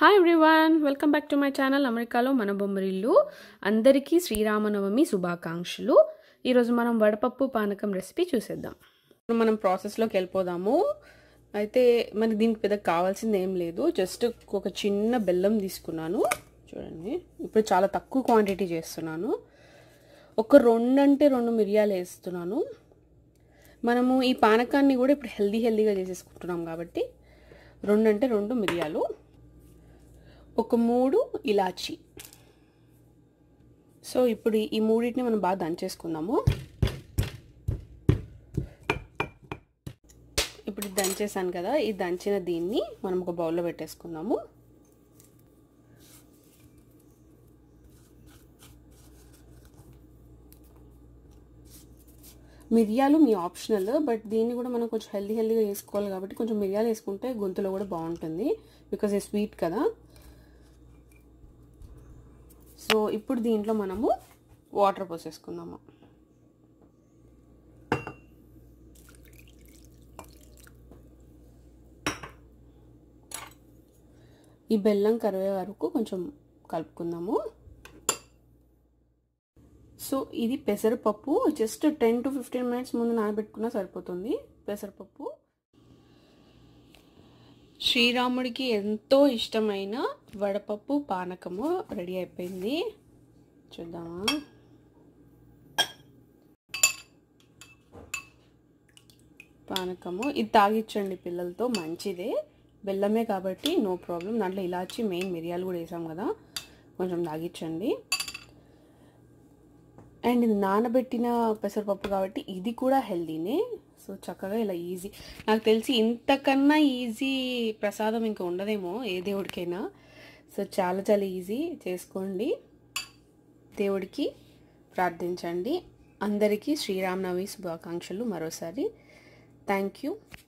hi everyone welcome back to my channel అమెరికాలో మన బొమ్మరిల్లు అందరికీ శ్రీరామనవమి శుభాకాంక్షలు ఈరోజు మనం వడపప్పు పానకం రెసిపీ చూసేద్దాం ఇప్పుడు మనం ప్రాసెస్లోకి వెళ్ళిపోదాము అయితే మనకి దీనికి పెద్ద కావాల్సింది ఏం లేదు జస్ట్ ఒక చిన్న బెల్లం తీసుకున్నాను చూడండి ఇప్పుడు చాలా తక్కువ క్వాంటిటీ చేస్తున్నాను ఒక రెండు అంటే రెండు మిరియాలు వేస్తున్నాను మనము ఈ పానకాన్ని కూడా ఇప్పుడు హెల్దీ హెల్దీగా చేసేసుకుంటున్నాం కాబట్టి రెండు అంటే రెండు మిరియాలు ఒక మూడు ఇలాచి సో ఇప్పుడు ఈ మూడింటిని మనం బాగా దంచేసుకుందాము ఇప్పుడు దంచేసాను కదా ఈ దంచిన దీన్ని మనం ఒక బౌల్లో పెట్టేసుకుందాము మిరియాలు మీ ఆప్షనల్ బట్ దీన్ని కూడా మనం కొంచెం హెల్దీ హెల్దీగా వేసుకోవాలి కాబట్టి కొంచెం మిరియాలు వేసుకుంటే గొంతులో కూడా బాగుంటుంది బికాజ్ ఇది స్వీట్ కదా సో ఇప్పుడు దీంట్లో మనము వాటర్ పోసేసుకుందాము ఈ బెల్లం కరివే వరకు కొంచెం కలుపుకుందాము సో ఇది పెసరపప్పు just ten to fifteen minutes ముందు నానబెట్టుకున్నా సరిపోతుంది పెసరపప్పు శ్రీరాముడికి ఎంతో ఇష్టమైన వడపప్పు పానకము రెడీ అయిపోయింది చూద్దామా పానకము ఇది తాగిచ్చండి పిల్లలతో మంచిదే బెల్లమే కాబట్టి నో ప్రాబ్లం దాంట్లో ఇలాచి మెయిన్ మిరియాలు కూడా వేసాం కదా కొంచెం తాగిచ్చండి అండ్ ఇది నానబెట్టిన పెసరపప్పు కాబట్టి ఇది కూడా హెల్దీనే సో చక్కగా ఇలా ఈజీ నాకు తెలిసి ఇంతకన్నా ఈజీ ప్రసాదం ఇంకా ఉండదేమో ఏ దేవుడికైనా సో చాలా చాలా ఈజీ చేసుకోండి దేవుడికి ప్రార్థించండి అందరికీ శ్రీరామనవమి శుభాకాంక్షలు మరోసారి థ్యాంక్ యూ